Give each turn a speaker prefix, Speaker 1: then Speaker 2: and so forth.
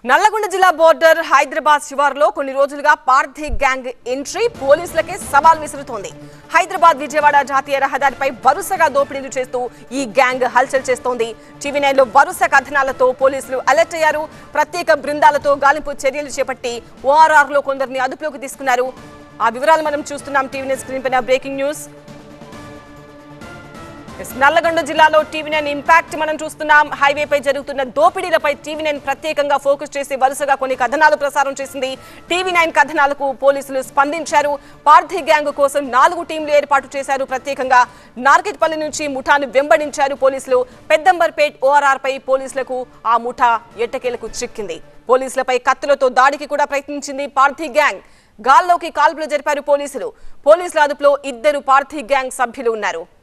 Speaker 1: నల్లగొండ జిల్లా బోర్డర్ హైదరాబాద్ శివారులో కొన్ని రోజులుగా పార్థి గ్యాంగ్ ఎంట్రీ పోలీసులకే సవాల్ విసురుతోంది హైదరాబాద్ విజయవాడ జాతీయ రహదారిపై వరుసగా దోపిడీలు చేస్తూ ఈ గ్యాంగ్ హల్చల్ చేస్తోంది టీవీ నైన్ లో వరుస కథనాలతో పోలీసులు అలర్ట్ అయ్యారు ప్రత్యేక బృందాలతో గాలింపు చర్యలు చేపట్టి ఓఆర్ఆర్ లో కొందరిని అదుపులోకి తీసుకున్నారు ఆ వివరాలు మనం చూస్తున్నాం టీవీ నైన్ స్క్రీన్ పైన బ్రేకింగ్ న్యూస్ ఎస్, నల్లగొండ జిల్లాలో టీవీ నైన్ ఇంపాక్ట్ మనం చూస్తున్నాం హైవేపై జరుగుతున్న దోపిడీలపై టీవీ నైన్ ప్రత్యేకంగా ఫోకస్ చేసి వరుసగా కొన్ని కథనాలు ప్రసారం చేసింది టీవీ నైన్ కథనాలకు పోలీసులు స్పందించారు పార్థి గ్యాంగ్ కోసం నాలుగు టీంలు ఏర్పాటు చేశారు ప్రత్యేకంగా నార్కెట్పల్లి నుంచి ముఠాను వెంబడించారు పోలీసులు పెద్దంబర్పేట్ ఓఆర్ఆర్ పై పోలీసులకు ఆ ముఠా ఎట్టకేలకు చిక్కింది పోలీసులపై కత్తులతో దాడికి కూడా ప్రయత్నించింది పార్థి గ్యాంగ్ గాల్లోకి కాల్పులు జరిపారు పోలీసులు పోలీసుల అదుపులో ఇద్దరు పార్థి గ్యాంగ్ సభ్యులు ఉన్నారు